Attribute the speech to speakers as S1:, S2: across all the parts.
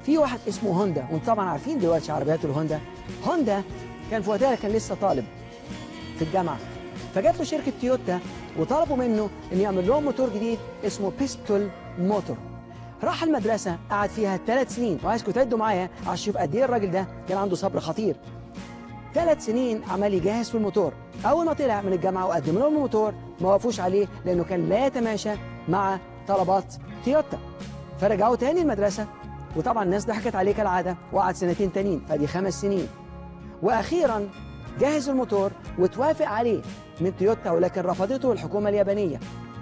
S1: في واحد اسمه هوندا وانتم طبعا عارفين دلوقتي عربيات الهوندا هوندا كان في وقتها كان لسه طالب في الجامعه فجات له شركه تويوتا وطلبوا منه ان يعمل لهم موتور جديد اسمه بيستول موتور راح المدرسه قعد فيها ثلاث سنين وعايزكم تعدوا معايا عشان تشوف قد ايه الراجل ده كان عنده صبر خطير ثلاث سنين عمال يجهز في الموتور اول ما طلع من الجامعه وقدم لهم الموتور ما وقفوش عليه لانه كان لا يتماشى مع طلبات تويوتا فرجعوا تاني المدرسه وطبعا الناس ضحكت عليه كالعاده وقعد سنتين تانيين فدي خمس سنين واخيرا جهز الموتور وتوافق عليه من تويوتا ولكن رفضته الحكومه اليابانيه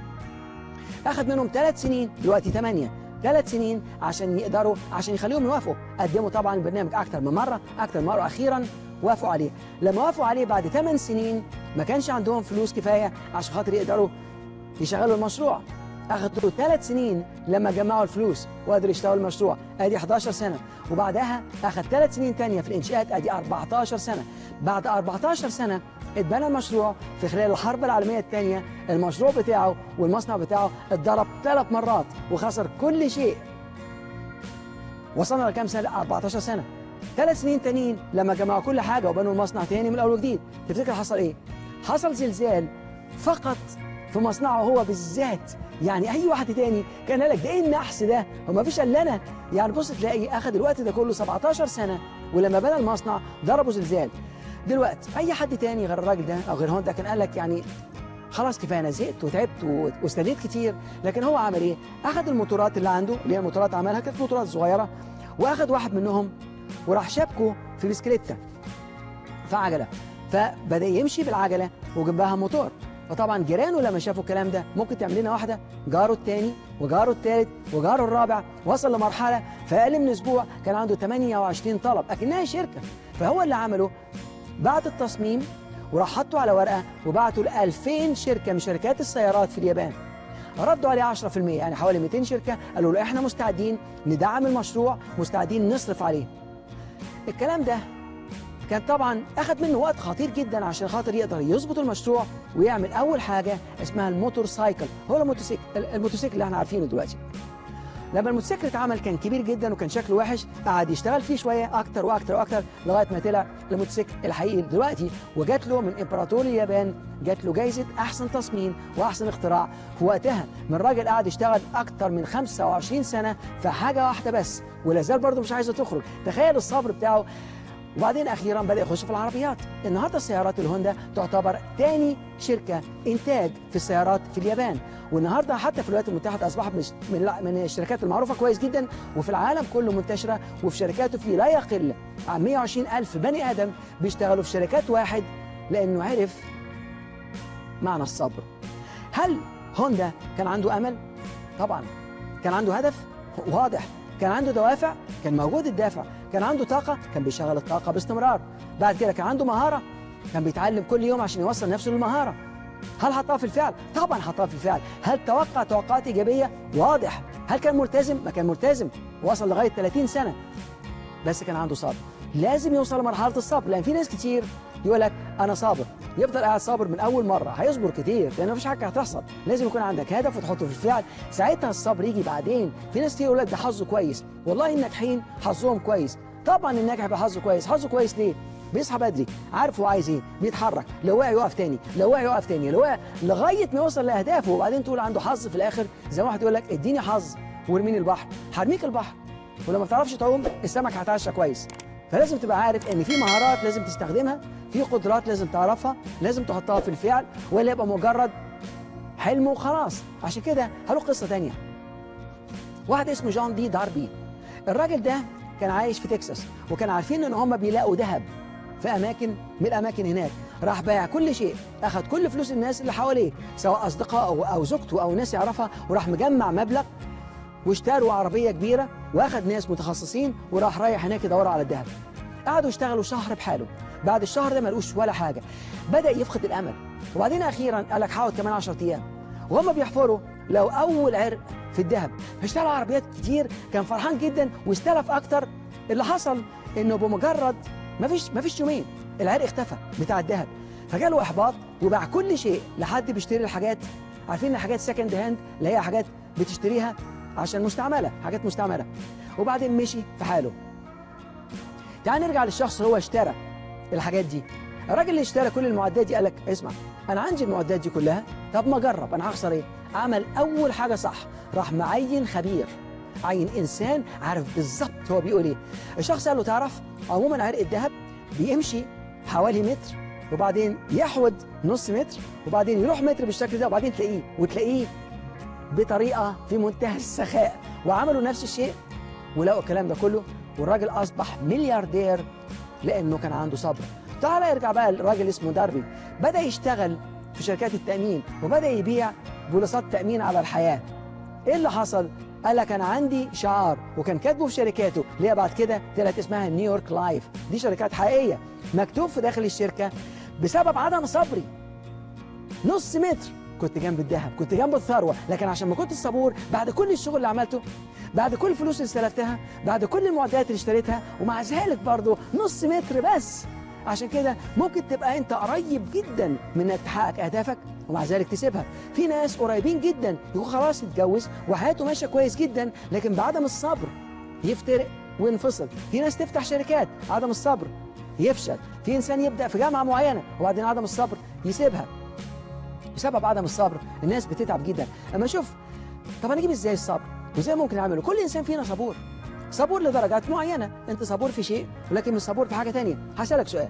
S1: اخذ منهم ثلاث سنين دلوقتي ثمانيه ثلاث سنين عشان يقدروا عشان يخليهم يوافقوا قدموا طبعا البرنامج اكثر من مره اكثر من مره اخيرا وافقوا عليه لما وافقوا عليه بعد ثمان سنين ما كانش عندهم فلوس كفايه عشان خاطر يقدروا يشغلوا المشروع اخذوا ثلاث سنين لما جمعوا الفلوس وقدروا يشتغلوا المشروع ادي 11 سنه وبعدها اخذ ثلاث سنين ثانيه في الانشاءات ادي 14 سنه بعد 14 سنه اتبنى المشروع في خلال الحرب العالميه الثانيه المشروع بتاعه والمصنع بتاعه اتضرب ثلاث مرات وخسر كل شيء وصلنا لكام سنه 14 سنه ثلاث سنين تانيين لما جمعوا كل حاجه وبنوا المصنع تاني من اول وجديد تفتكر حصل ايه حصل زلزال فقط في مصنعه هو بالذات يعني اي واحد تاني كان قال لك ده ايه النحس ده هو ما فيش الا انا يعني بص تلاقي اخذ الوقت ده كله 17 سنه ولما بنى المصنع ضربوا زلزال دلوقتي اي حد تاني غير الراجل ده او غير هوندا كان قال لك يعني خلاص كفايه انا زهقت وتعبت و- واستنيت كتير لكن هو عمل ايه؟ اخذ الموتورات اللي عنده اللي هي الموتورات عملها كانت موتورات صغيره واخذ واحد منهم وراح شابكه في بسكليته في عجله فبدا يمشي بالعجله وجنبها موتور فطبعا جيرانه لما شافوا الكلام ده ممكن تعمل لنا واحده جاره الثاني وجاره الثالث وجاره الرابع وصل لمرحله في اقل من اسبوع كان عنده 28 طلب اكنها شركه فهو اللي عمله بعت التصميم وراح حطه على ورقه وبعته ل 2000 شركه من شركات السيارات في اليابان ردوا عليه 10% يعني حوالي 200 شركه قالوا له احنا مستعدين ندعم المشروع مستعدين نصرف عليه الكلام ده كان طبعا اخذ منه وقت خطير جدا عشان خاطر يقدر يظبط المشروع ويعمل اول حاجه اسمها الموتور سايكل هو الموتوسيكل الموتوسيكل اللي احنا عارفينه دلوقتي لما الموتوسيكل اتعمل كان كبير جدا وكان شكله وحش قعد يشتغل فيه شويه اكتر واكتر واكتر لغايه ما طلع الموتوسيكل الحقيقي دلوقتي وجات له من امبراطور اليابان جات له جايزه احسن تصميم واحسن اختراع في وقتها من راجل قعد يشتغل اكتر من 25 سنه في حاجه واحده بس ولا زال برضه مش عايزه تخرج تخيل الصبر بتاعه وبعدين اخيرا بدا يخش في العربيات النهارده السيارات الهوندا تعتبر تاني شركه انتاج في السيارات في اليابان والنهارده حتى في الولايات المتحده اصبحت من من من الشركات المعروفه كويس جدا وفي العالم كله منتشره وفي شركاته في لا يقل عن 120 الف بني ادم بيشتغلوا في شركات واحد لانه عرف معنى الصبر هل هوندا كان عنده امل طبعا كان عنده هدف واضح كان عنده دوافع كان موجود الدافع كان عنده طاقة كان بيشغل الطاقة باستمرار بعد كده كان عنده مهارة كان بيتعلم كل يوم عشان يوصل نفسه للمهارة هل حطها في الفعل؟ طبعا حطها في الفعل هل توقع توقعات إيجابية؟ واضح هل كان ملتزم؟ ما كان ملتزم وصل لغاية 30 سنة بس كان عنده صبر لازم يوصل لمرحلة الصبر لأن في ناس كتير يقول لك أنا صابر يفضل قاعد صابر من أول مرة هيصبر كتير لأن مفيش حاجة هتحصل لازم يكون عندك هدف وتحطه في الفعل ساعتها الصبر يجي بعدين في ناس كتير يقول لك ده حظه كويس والله الناجحين حظهم كويس طبعا الناجح بيبقى حظه كويس حظه كويس ليه بيصحى بدري عارف هو عايز ايه بيتحرك لو وقع يقف تاني لو وقع يقف تاني لو وقع لغايه ما يوصل لاهدافه وبعدين تقول عنده حظ في الاخر زي ما واحد يقول لك اديني حظ وارميني البحر هرميك البحر ولما ما تعرفش تعوم السمك هيتعشى كويس فلازم تبقى عارف ان في مهارات لازم تستخدمها في قدرات لازم تعرفها لازم تحطها في الفعل ولا يبقى مجرد حلم وخلاص عشان كده هقول قصه تانية واحد اسمه جون دي داربي الراجل ده كان عايش في تكساس وكان عارفين ان هم بيلاقوا ذهب في اماكن من الاماكن هناك راح بايع كل شيء اخذ كل فلوس الناس اللي حواليه سواء اصدقائه او زوجته او ناس يعرفها وراح مجمع مبلغ واشتروا عربيه كبيره واخد ناس متخصصين وراح رايح هناك يدور على الذهب قعدوا يشتغلوا شهر بحاله بعد الشهر ده ما لقوش ولا حاجه بدا يفقد الامل وبعدين اخيرا قال لك حاول كمان 10 ايام وهم بيحفروا لو اول عرق في الذهب فاشتروا عربيات كتير كان فرحان جدا واستلف اكتر اللي حصل انه بمجرد ما فيش ما فيش يومين العرق اختفى بتاع الذهب فجاله احباط وباع كل شيء لحد بيشتري الحاجات عارفين الحاجات سكند هاند اللي هي حاجات بتشتريها عشان مستعمله حاجات مستعمله وبعدين مشي في حاله تعال نرجع للشخص اللي هو اشترى الحاجات دي الراجل اللي اشترى كل المعدات دي قال لك اسمع انا عندي المعدات دي كلها طب ما اجرب انا هخسر ايه عمل اول حاجه صح راح معين خبير عين انسان عارف بالظبط هو بيقول ايه الشخص قال له تعرف عموما عرق الذهب بيمشي حوالي متر وبعدين يحود نص متر وبعدين يروح متر بالشكل ده وبعدين تلاقيه وتلاقيه بطريقه في منتهى السخاء وعملوا نفس الشيء ولقوا الكلام ده كله والراجل اصبح ملياردير لانه كان عنده صبر تعالى يرجع بقى الراجل اسمه داربي بدا يشتغل في شركات التامين وبدا يبيع بوليصات تامين على الحياه ايه اللي حصل قال لك انا عندي شعار وكان كاتبه في شركاته اللي هي بعد كده طلعت اسمها نيويورك لايف دي شركات حقيقيه مكتوب في داخل الشركه بسبب عدم صبري نص متر كنت جنب الذهب كنت جنب الثروه لكن عشان ما كنت صبور بعد كل الشغل اللي عملته بعد كل الفلوس اللي استلفتها بعد كل المعدات اللي اشتريتها ومع ذلك برضه نص متر بس عشان كده ممكن تبقى انت قريب جدا من انك تحقق اهدافك ومع ذلك تسيبها في ناس قريبين جدا يكون خلاص يتجوز وحياته ماشيه كويس جدا لكن بعدم الصبر يفترق وينفصل في ناس تفتح شركات عدم الصبر يفشل في انسان يبدا في جامعه معينه وبعدين عدم الصبر يسيبها بسبب عدم الصبر الناس بتتعب جدا اما شوف طب هنجيب ازاي الصبر وازاي ممكن نعمله كل انسان فينا صبور صبور لدرجات معينه انت صبور في شيء ولكن مش صبور في حاجه تانية هسالك سؤال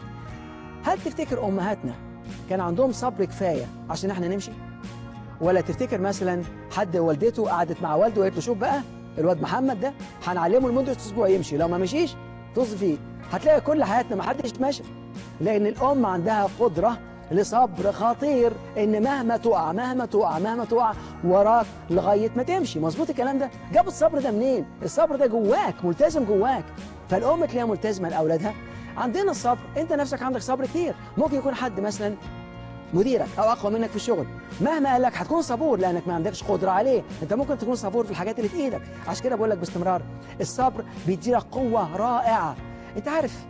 S1: هل تفتكر امهاتنا كان عندهم صبر كفايه عشان احنا نمشي ولا تفتكر مثلا حد والدته قعدت مع والده وقالت له شوف بقى الواد محمد ده هنعلمه لمده اسبوع يمشي لو ما مشيش طز فيه هتلاقي كل حياتنا ما حدش ماشي لان الام عندها قدره لصبر خطير ان مهما تقع مهما تقع مهما تقع وراك لغايه ما تمشي مظبوط الكلام ده جاب الصبر ده منين الصبر ده جواك ملتزم جواك فالام تلاقيها ملتزمه لاولادها عندنا الصبر انت نفسك عندك صبر كتير ممكن يكون حد مثلا مديرك او اقوى منك في الشغل مهما قال لك هتكون صبور لانك ما عندكش قدره عليه انت ممكن تكون صبور في الحاجات اللي في ايدك عشان كده بقول لك باستمرار الصبر بيديلك قوه رائعه انت عارف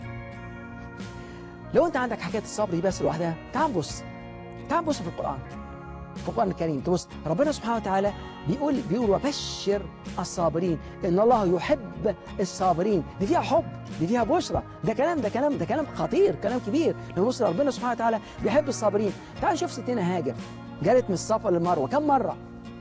S1: لو انت عندك حكايه الصبر دي بس لوحدها تعال بص تعال بص في القران في القران الكريم تبص ربنا سبحانه وتعالى بيقول بيقول وبشر الصابرين ان الله يحب الصابرين دي فيها حب دي فيها بشرى ده كلام ده كلام ده كلام خطير كلام كبير نبص ربنا سبحانه وتعالى بيحب الصابرين تعال نشوف ستنا هاجر جرت من الصفا للمروه كم مره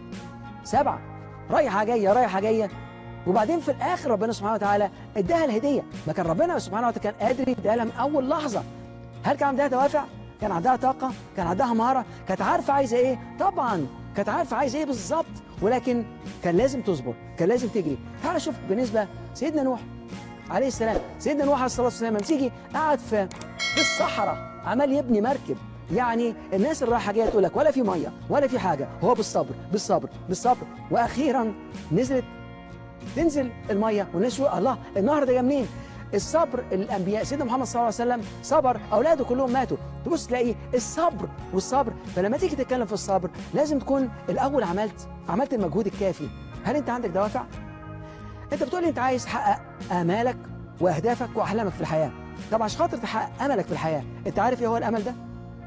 S1: سبعه رايحه جايه رايحه جايه وبعدين في الاخر ربنا سبحانه وتعالى اداها الهديه ما كان ربنا سبحانه وتعالى كان قادر يديها لها من اول لحظه هل كان عندها دوافع كان عندها طاقه كان عندها مهاره كانت عارفه عايزه ايه طبعا كانت عارفه عايزه ايه بالظبط ولكن كان لازم تصبر كان لازم تجري تعال شوف بالنسبه سيدنا نوح عليه السلام سيدنا نوح عليه الصلاه والسلام لما تيجي قاعد في في الصحراء عمال يبني مركب يعني الناس اللي رايحه جايه تقول لك ولا في ميه ولا في حاجه هو بالصبر بالصبر بالصبر واخيرا نزلت تنزل الميه والناس يقول الله النهر ده جاي منين؟ الصبر الانبياء سيدنا محمد صلى الله عليه وسلم صبر اولاده كلهم ماتوا تبص تلاقي الصبر والصبر فلما تيجي تتكلم في الصبر لازم تكون الاول عملت عملت المجهود الكافي هل انت عندك دوافع؟ انت بتقول لي انت عايز تحقق امالك واهدافك واحلامك في الحياه طب عشان خاطر تحقق املك في الحياه انت عارف ايه هو الامل ده؟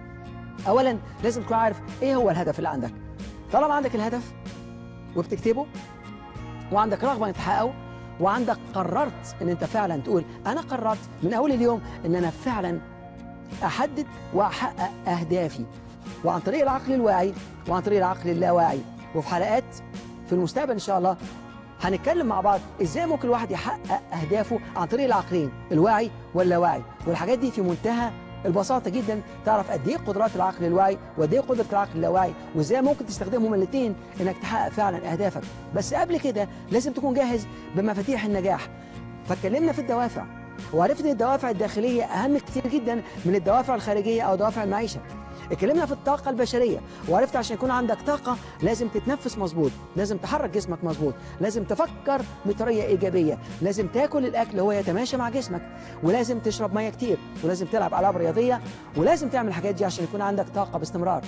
S1: اولا لازم تكون عارف ايه هو الهدف اللي عندك طالما عندك الهدف وبتكتبه وعندك رغبه انك تحققه وعندك قررت ان انت فعلا تقول انا قررت من اول اليوم ان انا فعلا احدد واحقق اهدافي وعن طريق العقل الواعي وعن طريق العقل اللاواعي وفي حلقات في المستقبل ان شاء الله هنتكلم مع بعض ازاي ممكن الواحد يحقق اهدافه عن طريق العقلين الواعي واللاواعي والحاجات دي في منتهى البساطه جدا تعرف قد ايه قدرات العقل الواعي وقد ايه قدره العقل اللاواعي وازاي ممكن تستخدمهم الاثنين انك تحقق فعلا اهدافك بس قبل كده لازم تكون جاهز بمفاتيح النجاح فاتكلمنا في الدوافع وعرفت ان الدوافع الداخليه اهم كتير جدا من الدوافع الخارجيه او دوافع المعيشه اتكلمنا في الطاقة البشرية وعرفت عشان يكون عندك طاقة لازم تتنفس مظبوط لازم تحرك جسمك مظبوط لازم تفكر بطريقة إيجابية لازم تاكل الأكل هو يتماشى مع جسمك ولازم تشرب مية كتير ولازم تلعب ألعاب رياضية ولازم تعمل الحاجات دي عشان يكون عندك طاقة باستمرار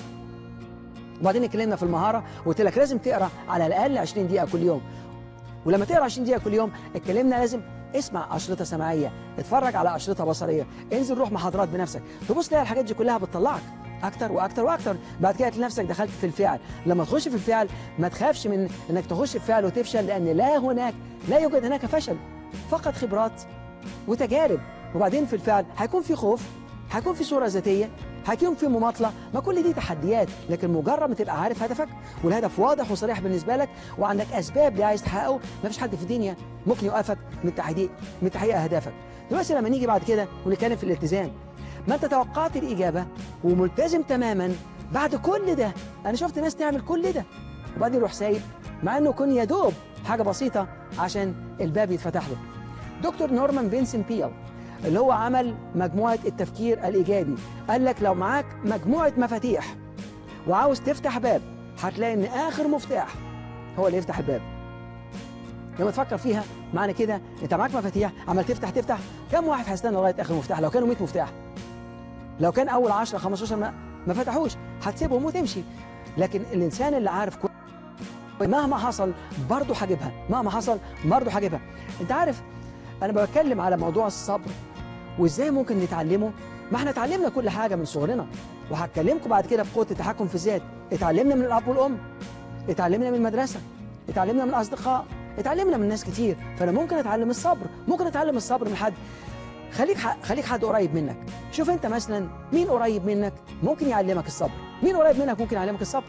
S1: وبعدين اتكلمنا في المهارة وقلت لك لازم تقرا على الأقل 20 دقيقة كل يوم ولما تقرا 20 دقيقة كل يوم اتكلمنا لازم اسمع أشرطة سمعية اتفرج على أشرطة بصرية انزل روح محاضرات بنفسك تبص تلاقي الحاجات دي كلها بتطلعك اكتر واكتر واكتر بعد كده تلاقي نفسك دخلت في الفعل لما تخش في الفعل ما تخافش من انك تخش في فعل وتفشل لان لا هناك لا يوجد هناك فشل فقط خبرات وتجارب وبعدين في الفعل هيكون في خوف هيكون في صورة ذاتية هيكون في مماطلة ما كل دي تحديات لكن مجرد ما تبقى عارف هدفك والهدف واضح وصريح بالنسبة لك وعندك أسباب اللي عايز تحققه ما فيش حد في الدنيا ممكن يوقفك من تحقيق من تحقيق أهدافك دلوقتي لما نيجي بعد كده ونتكلم في الالتزام ما انت توقعت الإجابة وملتزم تماما بعد كل ده أنا شفت ناس تعمل كل ده وبعدين يروح سايب مع أنه يكون يدوب حاجة بسيطة عشان الباب يتفتح له دكتور نورمان فينسن بيل اللي هو عمل مجموعة التفكير الإيجابي قال لك لو معاك مجموعة مفاتيح وعاوز تفتح باب هتلاقي إن آخر مفتاح هو اللي يفتح الباب لما تفكر فيها معنى كده انت معاك مفاتيح عمال تفتح تفتح كم واحد هيستنى لغايه اخر مفتاح لو كانوا 100 مفتاح لو كان اول 10 15 ما, ما فتحوش هتسيبهم وتمشي لكن الانسان اللي عارف كل مهما حصل برضه هجيبها مهما حصل برضه هجيبها انت عارف انا بتكلم على موضوع الصبر وازاي ممكن نتعلمه ما احنا اتعلمنا كل حاجه من صغرنا وهتكلمكم بعد كده بقوه التحكم في الذات اتعلمنا من الاب والام اتعلمنا من المدرسه اتعلمنا من الاصدقاء اتعلمنا من ناس كتير فانا ممكن اتعلم الصبر ممكن اتعلم الصبر من حد خليك خليك حد قريب منك شوف انت مثلا مين قريب منك ممكن يعلمك الصبر مين قريب منك ممكن يعلمك الصبر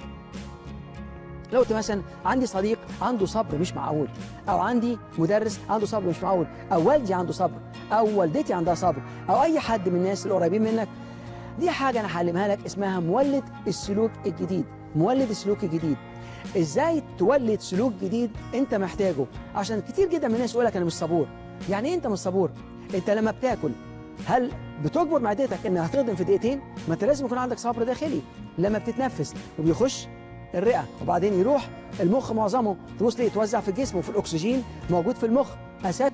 S1: لو قلت مثلا عندي صديق عنده صبر مش معقول او عندي مدرس عنده صبر مش معقول او والدي عنده صبر او والدتي عندها صبر او اي حد من الناس القريبين منك دي حاجه انا هعلمها لك اسمها مولد السلوك الجديد مولد السلوك الجديد ازاي تولد سلوك جديد انت محتاجه عشان كتير جدا من الناس يقول لك انا مش صبور يعني ايه انت مش صبور انت لما بتاكل هل بتجبر معدتك انها هتخدم في دقيقتين ما انت لازم يكون عندك صبر داخلي لما بتتنفس وبيخش الرئه وبعدين يروح المخ معظمه تبص ليه يتوزع في الجسم وفي الاكسجين موجود في المخ اساسا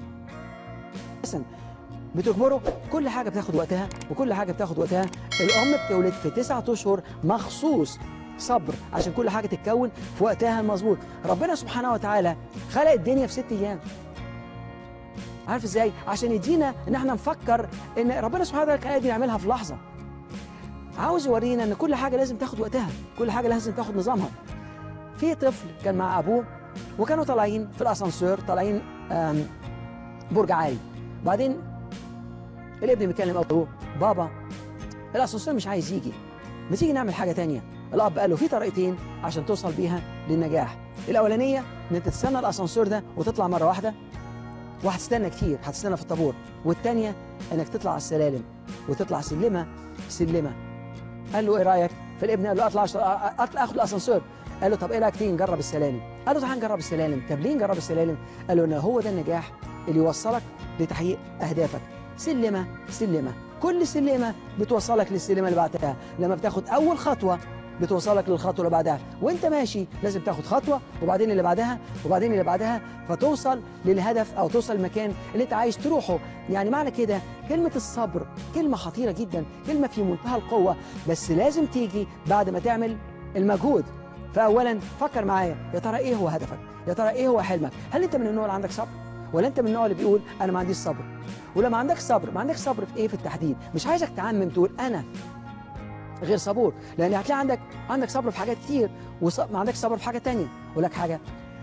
S1: بتجبره كل حاجه بتاخد وقتها وكل حاجه بتاخد وقتها الام بتولد في تسعة اشهر مخصوص صبر عشان كل حاجه تتكون في وقتها المظبوط ربنا سبحانه وتعالى خلق الدنيا في ست ايام عارف ازاي عشان يدينا ان احنا نفكر ان ربنا سبحانه وتعالى كان قادر يعملها في لحظه عاوز يورينا ان كل حاجه لازم تاخد وقتها كل حاجه لازم تاخد نظامها في طفل كان مع ابوه وكانوا طالعين في الاسانسير طالعين برج عالي بعدين الابن بيكلم ابوه بابا الاسانسير مش عايز يجي ما تيجي نعمل حاجه تانية الاب قال له في طريقتين عشان توصل بيها للنجاح الاولانيه ان انت تستنى الاسانسير ده وتطلع مره واحده وهتستنى كتير هتستنى في الطابور والتانية انك تطلع على السلالم وتطلع سلمه سلمه قال له ايه رايك فالابن قال له اطلع اطلع اخد الاسانسير قال له طب ايه رايك تيجي نجرب السلالم قال له تعالى نجرب السلالم طب ليه نجرب السلالم قال له ان هو ده النجاح اللي يوصلك لتحقيق اهدافك سلمه سلمه كل سلمه بتوصلك للسلمه اللي بعدها لما بتاخد اول خطوه بتوصلك للخطوه اللي بعدها وانت ماشي لازم تاخد خطوه وبعدين اللي بعدها وبعدين اللي بعدها فتوصل للهدف او توصل المكان اللي انت عايز تروحه يعني معنى كده كلمه الصبر كلمه خطيره جدا كلمه في منتهى القوه بس لازم تيجي بعد ما تعمل المجهود فاولا فكر معايا يا ترى ايه هو هدفك يا ترى ايه هو حلمك هل انت من النوع اللي عندك صبر ولا انت من النوع اللي بيقول انا ما عنديش صبر ولما عندك صبر ما عندك صبر في ايه في التحديد مش عايزك تعمم تقول انا غير صبور لان هتلاقي عندك عندك صبر في حاجات كتير وما عندكش صبر في حاجه تانية اقول لك حاجه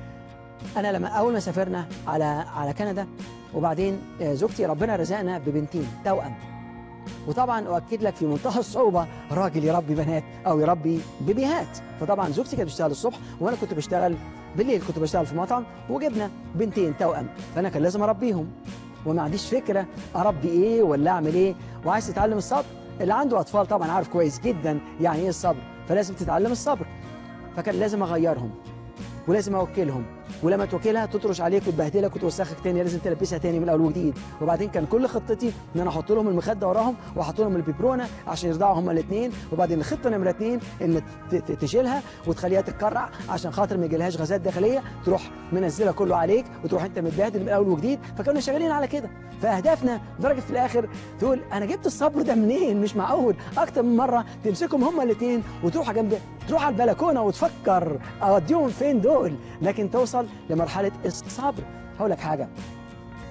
S1: انا لما اول ما سافرنا على على كندا وبعدين زوجتي ربنا رزقنا ببنتين توأم وطبعا اؤكد لك في منتهى الصعوبه راجل يربي بنات او يربي بيبيهات فطبعا زوجتي كانت بتشتغل الصبح وانا كنت بشتغل بالليل كنت بشتغل في مطعم وجبنا بنتين توأم فانا كان لازم اربيهم وما عنديش فكره اربي ايه ولا اعمل ايه وعايز تتعلم الصبر اللي عنده اطفال طبعا عارف كويس جدا يعني ايه الصبر فلازم تتعلم الصبر فكان لازم اغيرهم ولازم اوكلهم ولما توكلها تطرش عليك وتبهدلك وتوسخك تاني لازم تلبسها تاني من الاول وجديد وبعدين كان كل خطتي ان انا احط لهم المخده وراهم واحط لهم البيبرونه عشان يرضعوا هما الاثنين وبعدين الخطه نمره اثنين ان تشيلها وتخليها تتكرع عشان خاطر ما يجيلهاش غازات داخليه تروح منزله كله عليك وتروح انت متبهدل من الاول وجديد فكانوا شغالين على كده فاهدافنا لدرجه في الاخر تقول انا جبت الصبر ده منين مش معقول اكتر من مره تمسكهم هما الاثنين وتروح جنب تروح على البلكونه وتفكر اوديهم فين دول لكن توصل لمرحله الصبر هقول لك حاجه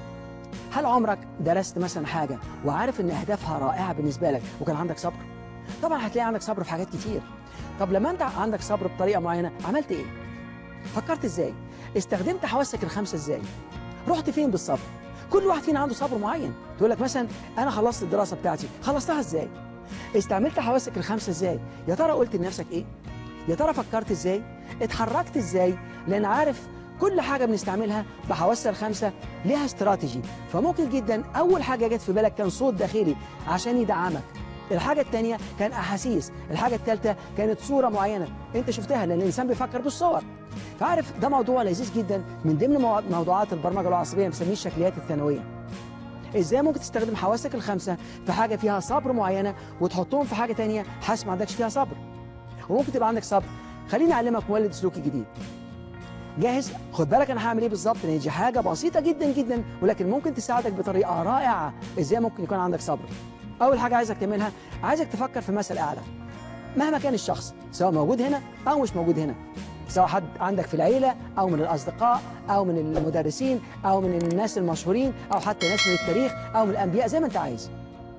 S1: هل عمرك درست مثلا حاجه وعارف ان اهدافها رائعه بالنسبه لك وكان عندك صبر طبعا هتلاقي عندك صبر في حاجات كتير طب لما انت عندك صبر بطريقه معينه عملت ايه فكرت ازاي استخدمت حواسك الخمسه ازاي رحت فين بالصبر كل واحد فينا عنده صبر معين تقول لك مثلا انا خلصت الدراسه بتاعتي خلصتها ازاي استعملت حواسك الخمسه ازاي يا ترى قلت لنفسك ايه يا ترى فكرت ازاي اتحركت ازاي لان عارف كل حاجه بنستعملها بحواسنا الخمسه ليها استراتيجي فممكن جدا اول حاجه جت في بالك كان صوت داخلي عشان يدعمك الحاجة الثانية كان أحاسيس الحاجة الثالثة كانت صورة معينة أنت شفتها لأن الإنسان بيفكر بالصور فعارف ده موضوع لذيذ جدا من ضمن مو- موضوعات البرمجة العصبية بنسميه الشكليات الثانوية ازاي ممكن تستخدم حواسك الخمسة في حاجة فيها صبر معينة وتحطهم في حاجة تانية حاسس ما عندكش فيها صبر وممكن تبقى عندك صبر خليني أعلمك مولد سلوكي جديد جاهز خد بالك انا هعمل ايه بالظبط لان دي حاجه بسيطه جدا جدا ولكن ممكن تساعدك بطريقه رائعه ازاي ممكن يكون عندك صبر اول حاجه عايزك تعملها عايزك تفكر في مثل اعلى مهما كان الشخص سواء موجود هنا او مش موجود هنا سواء حد عندك في العيله او من الاصدقاء او من المدرسين او من الناس المشهورين او حتى ناس من التاريخ او من الانبياء زي ما انت عايز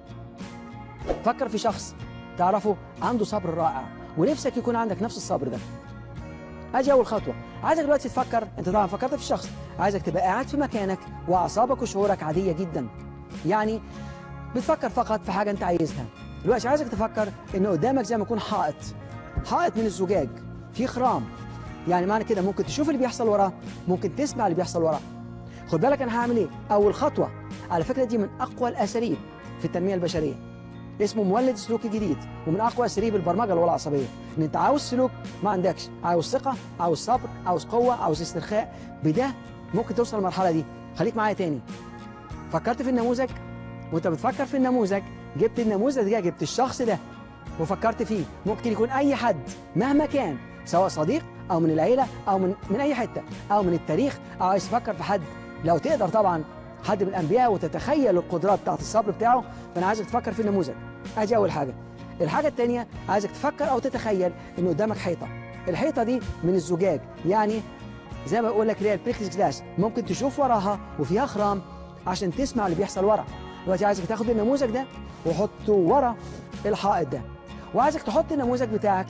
S1: فكر في شخص تعرفه عنده صبر رائع ونفسك يكون عندك نفس الصبر ده اجي اول خطوه عايزك دلوقتي تفكر انت طبعا فكرت في الشخص عايزك تبقى قاعد في مكانك واعصابك وشعورك عاديه جدا يعني بتفكر فقط في حاجه انت عايزها دلوقتي عايزك تفكر ان قدامك زي ما يكون حائط حائط من الزجاج في خرام يعني معنى كده ممكن تشوف اللي بيحصل وراه ممكن تسمع اللي بيحصل وراه خد بالك انا هعمل ايه اول خطوه على فكره دي من اقوى الاساليب في التنميه البشريه اسمه مولد سلوكي جديد ومن اقوى اساليب البرمجه اللي هو العصبيه ان انت عاوز سلوك ما عندكش عاوز ثقه عاوز صبر عاوز قوه عاوز استرخاء بده ممكن توصل للمرحله دي خليك معايا تاني فكرت في النموذج وانت بتفكر في النموذج جبت النموذج ده جبت الشخص ده وفكرت فيه ممكن يكون اي حد مهما كان سواء صديق او من العيله او من من اي حته او من التاريخ او عايز تفكر في حد لو تقدر طبعا حد من الانبياء وتتخيل القدرات بتاعت الصبر بتاعه فانا عايزك تفكر في النموذج ادي اول حاجه الحاجه الثانيه عايزك تفكر او تتخيل ان قدامك حيطه الحيطه دي من الزجاج يعني زي ما بقول لك اللي هي البريكس جلاس ممكن تشوف وراها وفيها خرام عشان تسمع اللي بيحصل ورا دلوقتي عايزك تاخد النموذج ده وحطه ورا الحائط ده وعايزك تحط النموذج بتاعك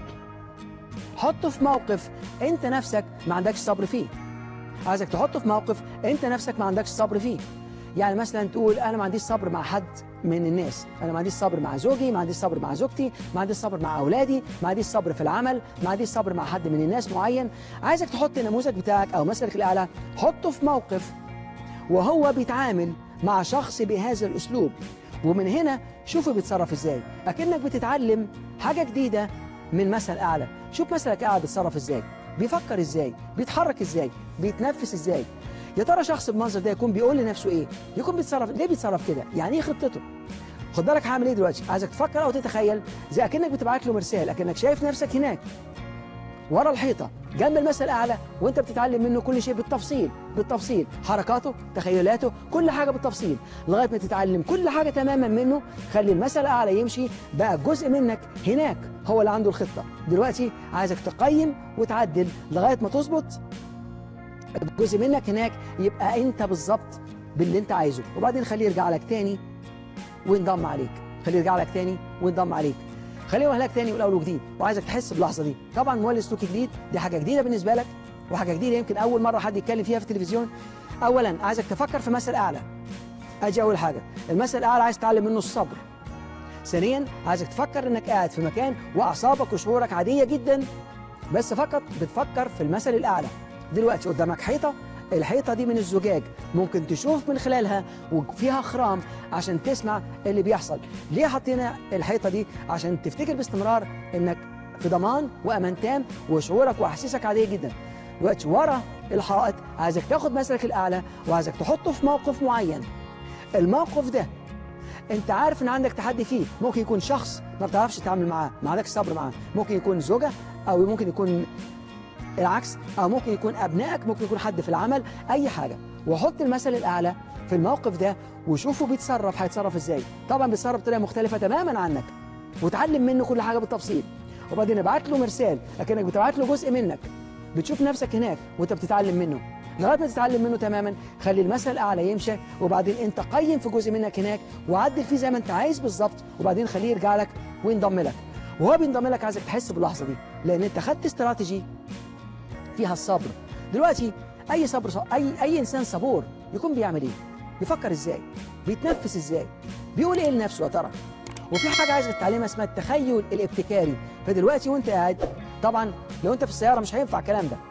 S1: حطه في موقف انت نفسك ما عندكش صبر فيه عايزك تحطه في موقف انت نفسك ما عندكش صبر فيه يعني مثلا تقول انا ما عنديش صبر مع حد من الناس انا ما عنديش صبر مع زوجي ما عنديش صبر مع زوجتي ما عنديش صبر مع اولادي ما عنديش صبر في العمل ما عنديش صبر مع حد من الناس معين عايزك تحط النموذج بتاعك او مثلك الاعلى حطه في موقف وهو بيتعامل مع شخص بهذا الاسلوب ومن هنا شوفه بيتصرف ازاي اكنك بتتعلم حاجه جديده من مثل اعلى شوف مثلك اعلى بيتصرف ازاي بيفكر ازاي بيتحرك ازاي بيتنفس ازاي يا ترى شخص بالمنظر ده يكون بيقول لنفسه ايه يكون بيتصرف ليه بيتصرف كده يعني ايه خطته خد بالك هعمل ايه دلوقتي عايزك تفكر او تتخيل زي اكنك بتبعت له مرسال اكنك شايف نفسك هناك ورا الحيطه جنب المثل الاعلى وانت بتتعلم منه كل شيء بالتفصيل بالتفصيل حركاته تخيلاته كل حاجه بالتفصيل لغايه ما تتعلم كل حاجه تماما منه خلي المثل الاعلى يمشي بقى جزء منك هناك هو اللي عنده الخطه دلوقتي عايزك تقيم وتعدل لغايه ما تظبط جزء منك هناك يبقى انت بالظبط باللي انت عايزه وبعدين خليه يرجع لك تاني وينضم عليك خليه يرجع لك تاني وينضم عليك خليه يوهلك تاني من اول وجديد وعايزك تحس باللحظه دي طبعا مولد سلوك جديد دي حاجه جديده بالنسبه لك وحاجه جديده يمكن اول مره حد يتكلم فيها في التلفزيون اولا عايزك تفكر في مثل اعلى اجي اول حاجه المثل الاعلى عايز تتعلم منه الصبر ثانيا عايزك تفكر انك قاعد في مكان واعصابك وشعورك عاديه جدا بس فقط بتفكر في المثل الاعلى دلوقتي قدامك حيطه الحيطه دي من الزجاج ممكن تشوف من خلالها وفيها خرام عشان تسمع اللي بيحصل ليه حطينا الحيطه دي عشان تفتكر باستمرار انك في ضمان وامان تام وشعورك واحاسيسك عاديه جدا دلوقتي ورا الحائط عايزك تاخد مثلك الاعلى وعايزك تحطه في موقف معين الموقف ده انت عارف ان عندك تحدي فيه ممكن يكون شخص ما بتعرفش تتعامل معاه ما عندكش صبر معاه ممكن يكون زوجة او ممكن يكون العكس او ممكن يكون ابنائك ممكن يكون حد في العمل اي حاجة وحط المثل الاعلى في الموقف ده وشوفه بيتصرف هيتصرف ازاي طبعا بيتصرف بطريقة مختلفة تماما عنك وتعلم منه كل حاجة بالتفصيل وبعدين ابعت له مرسال لكنك بتبعت له جزء منك بتشوف نفسك هناك وانت بتتعلم منه لغايه ما تتعلم منه تماما خلي المثل الاعلى يمشي وبعدين انت قيم في جزء منك هناك وعدل فيه زي ما انت عايز بالظبط وبعدين خليه يرجع لك وينضم لك وهو بينضم لك عايزك تحس باللحظه دي لان انت خدت استراتيجي فيها الصبر دلوقتي اي صبر ص... اي اي انسان صبور يكون بيعمل ايه بيفكر ازاي بيتنفس ازاي بيقول ايه لنفسه يا ترى وفي حاجه عايز تتعلمها اسمها التخيل الابتكاري فدلوقتي وانت قاعد طبعا لو انت في السياره مش هينفع الكلام ده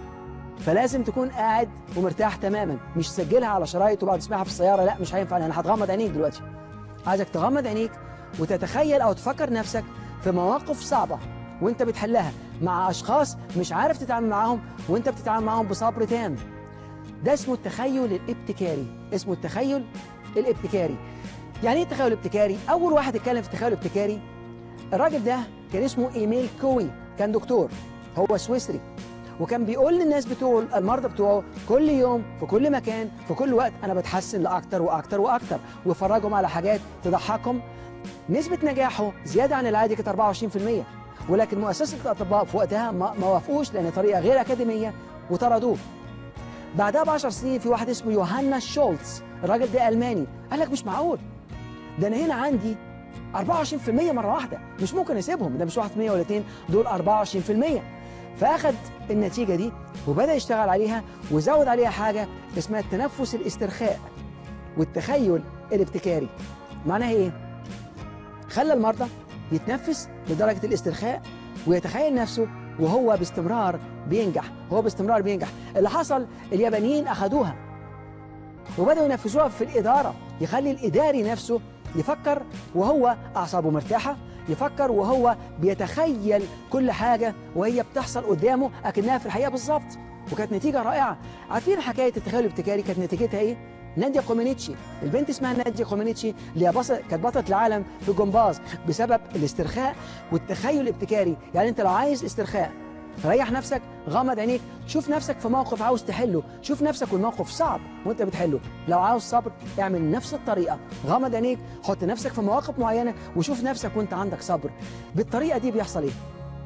S1: فلازم تكون قاعد ومرتاح تماما مش تسجلها على شرايط وبعد تسمعها في السياره لا مش هينفع لان هتغمض عينيك دلوقتي عايزك تغمض عينيك وتتخيل او تفكر نفسك في مواقف صعبه وانت بتحلها مع اشخاص مش عارف تتعامل معاهم وانت بتتعامل معاهم بصبر تام ده اسمه التخيل الابتكاري اسمه التخيل الابتكاري يعني ايه التخيل الابتكاري اول واحد اتكلم في التخيل الابتكاري الراجل ده كان اسمه ايميل كوي كان دكتور هو سويسري وكان بيقول للناس بتوعه المرضى بتوعه كل يوم في كل مكان في كل وقت انا بتحسن لاكتر واكتر واكتر ويفرجهم على حاجات تضحكهم نسبة نجاحه زيادة عن العادي كانت 24% ولكن مؤسسة الأطباء في وقتها ما ما وافقوش لأن طريقة غير أكاديمية وطردوه بعدها ب 10 سنين في واحد اسمه يوهانا شولتز الراجل ده ألماني قال لك مش معقول ده أنا هنا عندي 24% مرة واحدة مش ممكن أسيبهم ده مش 1% ولا 2 دول 24% فأخد النتيجة دي وبدأ يشتغل عليها وزود عليها حاجة اسمها التنفس الاسترخاء والتخيل الابتكاري معناها إيه؟ خلى المرضى يتنفس لدرجة الاسترخاء ويتخيل نفسه وهو باستمرار بينجح هو باستمرار بينجح اللي حصل اليابانيين أخدوها وبدأوا ينفذوها في الإدارة يخلي الإداري نفسه يفكر وهو أعصابه مرتاحة يفكر وهو بيتخيل كل حاجة وهي بتحصل قدامه أكنها في الحقيقة بالظبط وكانت نتيجة رائعة عارفين حكاية التخيل الابتكاري كانت نتيجتها إيه؟ ناديا كومينيتشي البنت اسمها ناديا كومينيتشي اللي هي بص... كانت بطلة العالم في الجمباز بسبب الاسترخاء والتخيل الابتكاري يعني انت لو عايز استرخاء ريح نفسك غمض عينيك شوف نفسك في موقف عاوز تحله شوف نفسك والموقف صعب وانت بتحله لو عاوز صبر اعمل نفس الطريقة غمض عينيك حط نفسك في مواقف معينة وشوف نفسك وانت عندك صبر بالطريقة دي بيحصل ايه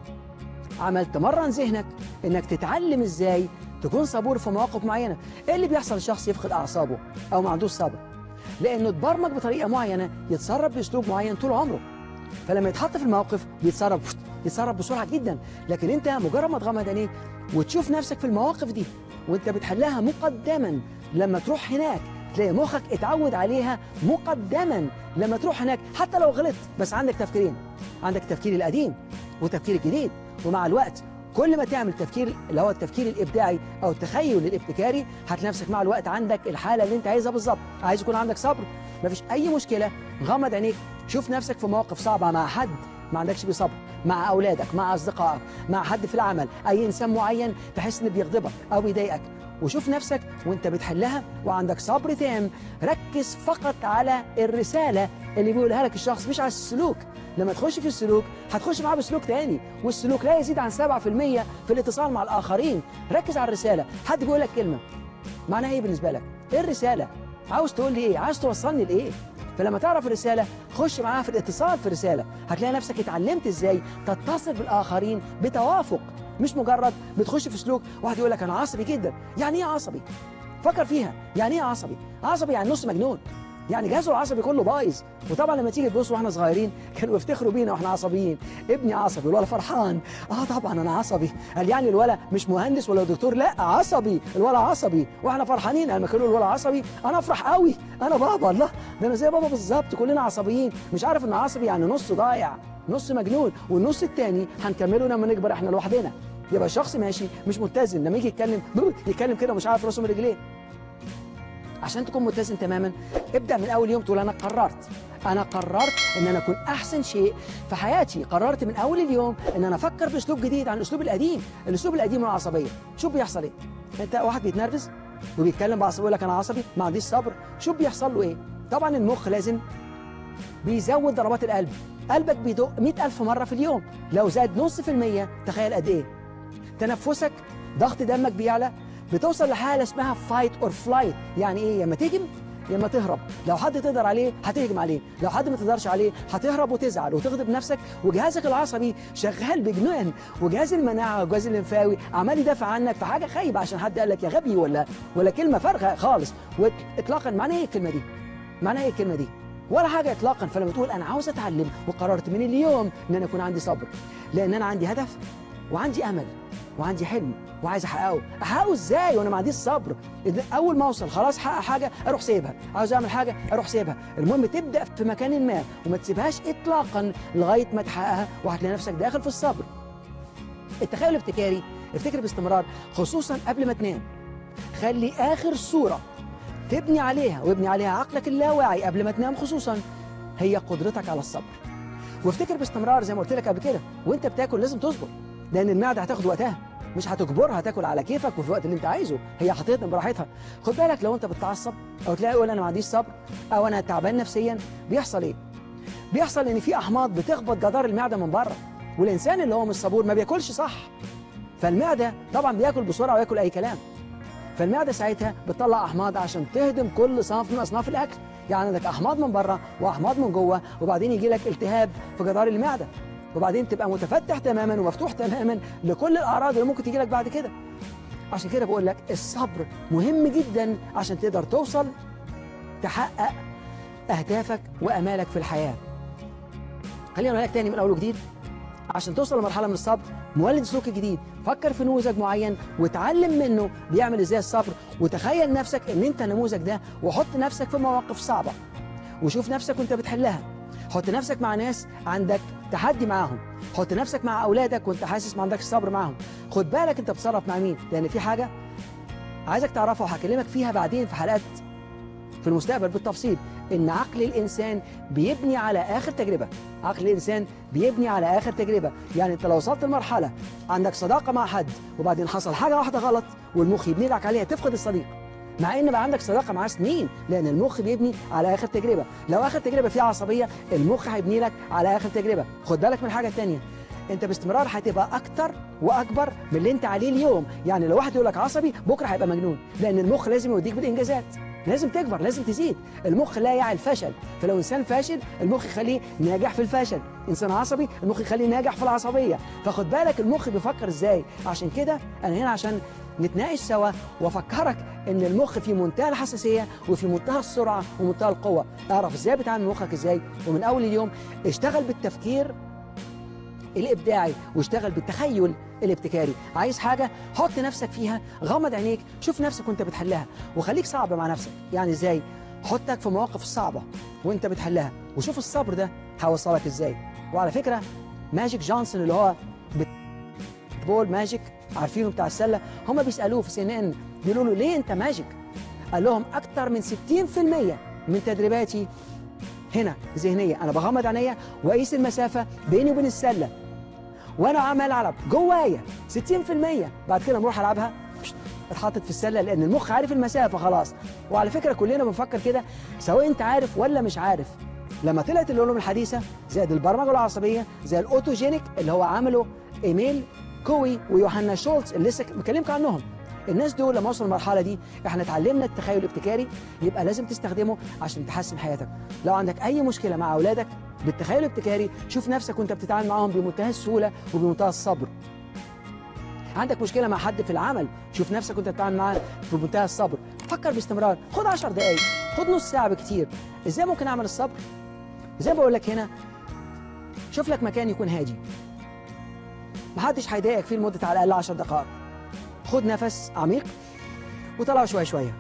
S1: عمل تمرن ذهنك انك تتعلم ازاي تكون صبور في مواقف معينة ايه اللي بيحصل لشخص يفقد اعصابه او ما عندوش صبر لانه اتبرمج بطريقة معينة يتصرف باسلوب معين طول عمره فلما يتحط في الموقف بيتصرف يتصرف بسرعة جدا لكن انت مجرد ما تغمض عينيك وتشوف نفسك في المواقف دي وانت بتحلها مقدما لما تروح هناك تلاقي مخك اتعود عليها مقدما لما تروح هناك حتى لو غلطت بس عندك تفكيرين عندك التفكير القديم والتفكير الجديد ومع الوقت كل ما تعمل تفكير اللي هو التفكير الابداعي او التخيل الابتكاري هتلاقي نفسك مع الوقت عندك الحاله اللي انت عايزها بالظبط عايز يكون عندك صبر مفيش اي مشكله غمض عينيك شوف نفسك في مواقف صعبه مع حد ما عندكش بيه صبر مع اولادك مع اصدقائك مع حد في العمل اي انسان معين تحس انه بيغضبك او بيضايقك وشوف نفسك وانت بتحلها وعندك صبر تام ركز فقط على الرساله اللي بيقولها لك الشخص مش على السلوك لما تخش في السلوك هتخش معاه بسلوك تاني والسلوك لا يزيد عن 7% في الاتصال مع الاخرين ركز على الرساله حد بيقول لك كلمه معناها ايه بالنسبه لك ايه الرساله عاوز تقول لي ايه عاوز توصلني لايه فلما تعرف الرسالة خش معاها في الاتصال في الرسالة هتلاقي نفسك اتعلمت ازاي تتصل بالآخرين بتوافق مش مجرد بتخش في سلوك واحد يقول لك أنا عصبي جدا يعني إيه عصبي؟ فكر فيها يعني إيه عصبي؟ عصبي يعني نص مجنون يعني جهازه العصبي كله بايظ وطبعا لما تيجي تبص واحنا صغيرين كانوا يفتخروا بينا واحنا عصبيين ابني عصبي الولد فرحان اه طبعا انا عصبي قال يعني الولد مش مهندس ولا دكتور لا عصبي الولد عصبي واحنا فرحانين لما كانوا الولد عصبي انا افرح قوي انا بابا الله ده انا زي بابا بالظبط كلنا عصبيين مش عارف ان عصبي يعني نص ضايع نص مجنون والنص التاني هنكمله لما نكبر احنا لوحدنا يبقى الشخص ماشي مش متزن لما يجي يتكلم يتكلم كده ومش عارف راسه من رجليه عشان تكون متزن تماما ابدا من اول يوم تقول انا قررت انا قررت ان انا اكون احسن شيء في حياتي قررت من اول اليوم ان انا افكر باسلوب جديد عن الاسلوب القديم الاسلوب القديم والعصبيه شوف بيحصل ايه انت واحد بيتنرفز وبيتكلم بعصبيه يقول لك انا عصبي ما عنديش صبر شوف بيحصل له ايه طبعا المخ لازم بيزود ضربات القلب قلبك بيدق 100000 مره في اليوم لو زاد نص في المية تخيل قد ايه تنفسك ضغط دمك بيعلى بتوصل لحاله اسمها فايت اور فلايت يعني ايه لما تهجم يا اما تهرب لو حد تقدر عليه هتهجم عليه لو حد ما تقدرش عليه هتهرب وتزعل وتغضب نفسك وجهازك العصبي شغال بجنان وجهاز المناعه والجهاز الليمفاوي عمال يدافع عنك في حاجه خايبه عشان حد قال لك يا غبي ولا ولا كلمه فارغه خالص واطلاقا معناها ايه الكلمه دي معناها ايه الكلمه دي ولا حاجه اطلاقا فلما تقول انا عاوز اتعلم وقررت من اليوم ان انا يكون عندي صبر لان انا عندي هدف وعندي امل وعندي حلم وعايز احققه احققه ازاي وانا ما عنديش صبر إذا اول ما اوصل خلاص حقق حاجه اروح سيبها عاوز اعمل حاجه اروح سيبها المهم تبدا في مكان ما وما تسيبهاش اطلاقا لغايه ما تحققها وهتلاقي نفسك داخل في الصبر التخيل الابتكاري افتكر باستمرار خصوصا قبل ما تنام خلي اخر صوره تبني عليها وابني عليها عقلك اللاواعي قبل ما تنام خصوصا هي قدرتك على الصبر وافتكر باستمرار زي ما قلت لك قبل كده وانت بتاكل لازم تصبر لان المعده هتاخد وقتها مش هتجبرها تاكل على كيفك وفي الوقت اللي انت عايزه هي هتهضم براحتها خد بالك لو انت بتتعصب او تلاقي يقول انا ما عنديش صبر او انا تعبان نفسيا بيحصل ايه بيحصل ان في احماض بتخبط جدار المعده من بره والانسان اللي هو مش صبور ما بياكلش صح فالمعده طبعا بياكل بسرعه وياكل اي كلام فالمعده ساعتها بتطلع احماض عشان تهدم كل صنف من اصناف الاكل يعني عندك احماض من بره واحماض من جوه وبعدين يجي لك التهاب في جدار المعده وبعدين تبقى متفتح تماما ومفتوح تماما لكل الاعراض اللي ممكن تيجي لك بعد كده عشان كده بقول لك الصبر مهم جدا عشان تقدر توصل تحقق اهدافك وامالك في الحياه خلينا نقول لك تاني من اول وجديد عشان توصل لمرحله من الصبر مولد سلوك جديد فكر في نموذج معين وتعلم منه بيعمل ازاي الصبر وتخيل نفسك ان انت النموذج ده وحط نفسك في مواقف صعبه وشوف نفسك وانت بتحلها حط نفسك مع ناس عندك تحدي معاهم حط نفسك مع اولادك وانت حاسس ما عندكش صبر معاهم خد بالك انت بتصرف مع مين لان في حاجه عايزك تعرفها وهكلمك فيها بعدين في حلقات في المستقبل بالتفصيل ان عقل الانسان بيبني على اخر تجربه عقل الانسان بيبني على اخر تجربه يعني انت لو وصلت لمرحله عندك صداقه مع حد وبعدين حصل حاجه واحده غلط والمخ يبني لك عليها تفقد الصديق مع ان بقى عندك صداقه معاه سنين لان المخ بيبني على اخر تجربه لو اخر تجربه فيها عصبيه المخ هيبني لك على اخر تجربه خد بالك من حاجه ثانيه انت باستمرار هتبقى اكتر واكبر من اللي انت عليه اليوم يعني لو واحد يقول لك عصبي بكره هيبقى مجنون لان المخ لازم يوديك بالانجازات لازم تكبر لازم تزيد المخ لا يعي الفشل فلو انسان فاشل المخ يخليه ناجح في الفشل انسان عصبي المخ يخليه ناجح في العصبيه فخد بالك المخ بيفكر ازاي عشان كده انا هنا عشان نتناقش سوا وافكرك ان المخ في منتهى الحساسيه وفي منتهى السرعه ومنتهى القوه اعرف ازاي بتعامل مخك ازاي ومن اول اليوم اشتغل بالتفكير الابداعي واشتغل بالتخيل الابتكاري عايز حاجه حط نفسك فيها غمض عينيك شوف نفسك وانت بتحلها وخليك صعب مع نفسك يعني ازاي حطك في مواقف صعبه وانت بتحلها وشوف الصبر ده هيوصلك ازاي وعلى فكره ماجيك جونسون اللي هو بول ماجيك عارفينه بتاع السله هم بيسالوه في سي ان ان بيقولوا له ليه انت ماجيك قال لهم اكتر من 60% من تدريباتي هنا ذهنيه انا بغمض عينيا واقيس المسافه بيني وبين السله وانا عمال العب جوايا 60% بعد كده نروح العبها اتحطت في السله لان المخ عارف المسافه خلاص وعلى فكره كلنا بنفكر كده سواء انت عارف ولا مش عارف لما طلعت العلوم الحديثه زائد البرمجه العصبيه زي الاوتوجينيك اللي هو عمله ايميل كوي ويوحنا شولتز اللي لسه بكلمك عنهم الناس دول لما وصلوا المرحله دي احنا اتعلمنا التخيل الابتكاري يبقى لازم تستخدمه عشان تحسن حياتك لو عندك اي مشكله مع اولادك بالتخيل الابتكاري شوف نفسك وانت بتتعامل معاهم بمنتهى السهوله وبمنتهى الصبر عندك مشكله مع حد في العمل شوف نفسك وانت بتتعامل معاه بمنتهى الصبر فكر باستمرار خد 10 دقائق خد نص ساعه بكتير ازاي ممكن اعمل الصبر زي ما بقول لك هنا شوف لك مكان يكون هادي محدش هيضايقك فيه لمده على الاقل 10 دقائق خد نفس عميق وطلعه شويه شويه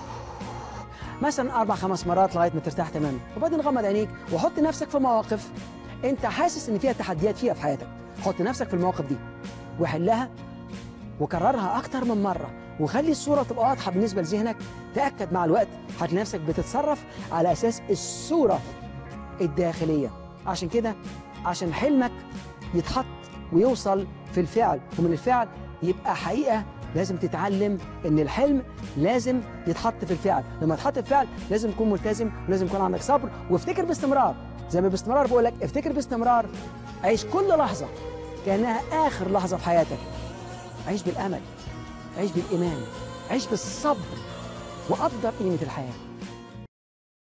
S1: مثلا اربع خمس مرات لغايه ما ترتاح تماما وبعدين غمض عينيك وحط نفسك في مواقف انت حاسس ان فيها تحديات فيها في حياتك حط نفسك في المواقف دي وحلها وكررها اكتر من مره وخلي الصوره تبقى واضحه بالنسبه لذهنك تاكد مع الوقت هتلاقي نفسك بتتصرف على اساس الصوره الداخليه عشان كده عشان حلمك يتحط ويوصل في الفعل ومن الفعل يبقى حقيقه لازم تتعلم ان الحلم لازم يتحط في الفعل لما يتحط في الفعل لازم تكون ملتزم ولازم يكون عندك صبر وافتكر باستمرار زي ما باستمرار بقول لك افتكر باستمرار عيش كل لحظه كانها اخر لحظه في حياتك عيش بالامل عيش بالايمان عيش بالصبر وقدر قيمه الحياه